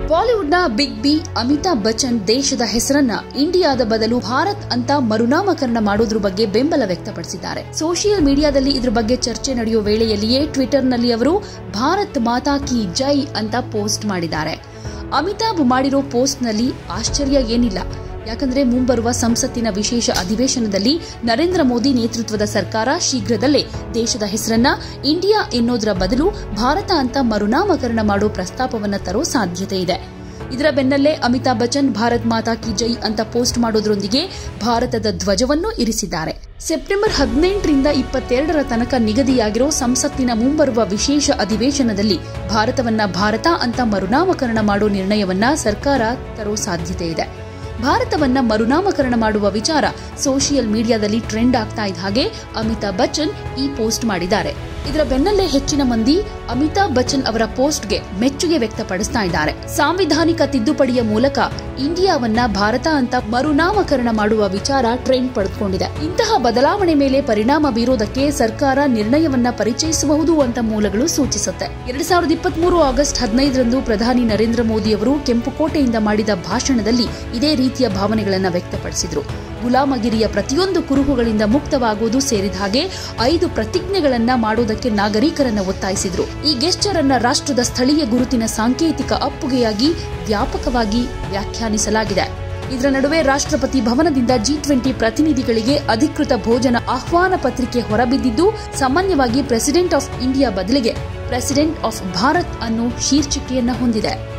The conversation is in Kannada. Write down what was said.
ಬಾಲಿವುಡ್ನ ಬಿಗ್ ಬಿ ಅಮಿತಾಬ್ ಬಚ್ಚನ್ ದೇಶದ ಹೆಸರನ್ನ ಇಂಡಿಯಾದ ಬದಲು ಭಾರತ್ ಅಂತ ಮರುನಾಮಕರಣ ಮಾಡೋದ್ರ ಬಗ್ಗೆ ಬೆಂಬಲ ವ್ಯಕ್ತಪಡಿಸಿದ್ದಾರೆ ಸೋಷಿಯಲ್ ಮೀಡಿಯಾದಲ್ಲಿ ಇದ್ರ ಬಗ್ಗೆ ಚರ್ಚೆ ನಡೆಯುವ ವೇಳೆಯಲ್ಲಿಯೇ ಟ್ವಿಟರ್ನಲ್ಲಿ ಅವರು ಭಾರತ್ ಮಾತಾ ಕಿ ಜೈ ಅಂತ ಪೋಸ್ಟ್ ಮಾಡಿದ್ದಾರೆ ಅಮಿತಾಬ್ ಮಾಡಿರೋ ಪೋಸ್ಟ್ನಲ್ಲಿ ಆಶ್ಚರ್ಯ ಏನಿಲ್ಲ ಯಾಕಂದ್ರೆ ಮುಂಬರುವ ಸಂಸತ್ತಿನ ವಿಶೇಷ ಅಧಿವೇಶನದಲ್ಲಿ ನರೇಂದ್ರ ಮೋದಿ ನೇತೃತ್ವದ ಸರ್ಕಾರ ಶೀಘ್ರದಲ್ಲೇ ದೇಶದ ಹೆಸರನ್ನ ಇಂಡಿಯಾ ಎನ್ನೋದರ ಬದಲು ಭಾರತ ಅಂತ ಮರುನಾಮಕರಣ ಮಾಡೋ ಪ್ರಸ್ತಾಪವನ್ನ ತರೋ ಸಾಧ್ಯತೆ ಇದೆ ಇದರ ಬೆನ್ನಲ್ಲೇ ಅಮಿತಾಬ್ ಬಚ್ಚನ್ ಭಾರತ್ ಮಾತಾ ಕಿ ಜೈ ಅಂತ ಪೋಸ್ಟ್ ಮಾಡೋದ್ರೊಂದಿಗೆ ಭಾರತದ ಧ್ವಜವನ್ನು ಇರಿಸಿದ್ದಾರೆ ಸೆಪ್ಟೆಂಬರ್ ಹದಿನೆಂಟರಿಂದ ಇಪ್ಪತ್ತೆರಡರ ತನಕ ನಿಗದಿಯಾಗಿರೋ ಸಂಸತ್ತಿನ ಮುಂಬರುವ ವಿಶೇಷ ಅಧಿವೇಶನದಲ್ಲಿ ಭಾರತವನ್ನ ಭಾರತ ಅಂತ ಮರುನಾಮಕರಣ ಮಾಡೋ ನಿರ್ಣಯವನ್ನ ಸರ್ಕಾರ ತರೋ ಸಾಧ್ಯತೆ ಇದೆ ಭಾರತವನ್ನ ಮರುನಾಮಕರಣ ಮಾಡುವ ವಿಚಾರ ಸೋಷಿಯಲ್ ಮೀಡಿಯಾದಲ್ಲಿ ಟ್ರೆಂಡ್ ಆಗ್ತಾ ಇದ್ದ ಹಾಗೆ ಅಮಿತಾಬ್ ಬಚ್ಚನ್ ಈ ಪೋಸ್ಟ್ ಮಾಡಿದ್ದಾರೆ ಇದರ ಬೆನ್ನಲ್ಲೇ ಹೆಚ್ಚಿನ ಮಂದಿ ಅಮಿತಾಬ್ ಬಚ್ಚನ್ ಅವರ ಪೋಸ್ಟ್ಗೆ ಮೆಚ್ಚುಗೆ ವ್ಯಕ್ತಪಡಿಸ್ತಾ ಇದ್ದಾರೆ ಸಾಂವಿಧಾನಿಕ ತಿದ್ದುಪಡಿಯ ಮೂಲಕ ಇಂಡಿಯಾವನ್ನ ಭಾರತ ಅಂತ ಮರುನಾಮಕರಣ ಮಾಡುವ ವಿಚಾರ ಟ್ರೆಂಡ್ ಪಡೆದುಕೊಂಡಿದೆ ಇಂತಹ ಬದಲಾವಣೆ ಮೇಲೆ ಪರಿಣಾಮ ಬೀರೋದಕ್ಕೆ ಸರ್ಕಾರ ನಿರ್ಣಯವನ್ನ ಪರಿಚಯಿಸಬಹುದು ಅಂತ ಮೂಲಗಳು ಸೂಚಿಸುತ್ತೆ ಎರಡ್ ಸಾವಿರದ ಇಪ್ಪತ್ಮೂರು ಆಗಸ್ಟ್ ಹದಿನೈದರಂದು ಪ್ರಧಾನಿ ನರೇಂದ್ರ ಮೋದಿ ಅವರು ಕೆಂಪುಕೋಟೆಯಿಂದ ಮಾಡಿದ ಭಾಷಣದಲ್ಲಿ ಇದೇ ರೀತಿಯ ಭಾವನೆಗಳನ್ನು ವ್ಯಕ್ತಪಡಿಸಿದ್ರು ಗುಲಾಮಗಿರಿಯ ಪ್ರತಿಯೊಂದು ಕುರುಹುಗಳಿಂದ ಮುಕ್ತವಾಗುವುದು ಸೇರಿದ ಹಾಗೆ ಐದು ಪ್ರತಿಜ್ಞೆಗಳನ್ನ ಮಾಡೋದಕ್ಕೆ ನಾಗರಿಕರನ್ನ ಒತ್ತಾಯಿಸಿದ್ರು ಈ ಗೆಸ್ಚರ್ ಅನ್ನ ರಾಷ್ಟ್ರದ ಸ್ಥಳೀಯ ಗುರುತಿನ ಸಾಂಕೇತಿಕ ಅಪ್ಪುಗೆಯಾಗಿ ವ್ಯಾಪಕವಾಗಿ ವ್ಯಾಖ್ಯಾನಿಸಲಾಗಿದೆ ಇದರ ನಡುವೆ ರಾಷ್ಟ್ರಪತಿ ಭವನದಿಂದ ಜಿ ಟ್ವೆಂಟಿ ಪ್ರತಿನಿಧಿಗಳಿಗೆ ಅಧಿಕೃತ ಭೋಜನ ಆಹ್ವಾನ ಪತ್ರಿಕೆ ಹೊರಬಿದ್ದಿದ್ದು ಸಾಮಾನ್ಯವಾಗಿ ಪ್ರೆಸಿಡೆಂಟ್ ಆಫ್ ಇಂಡಿಯಾ ಬದಲಿಗೆ ಪ್ರೆಸಿಡೆಂಟ್ ಆಫ್ ಭಾರತ್ ಅನ್ನೋ ಶೀರ್ಷಿಕೆಯನ್ನ ಹೊಂದಿದೆ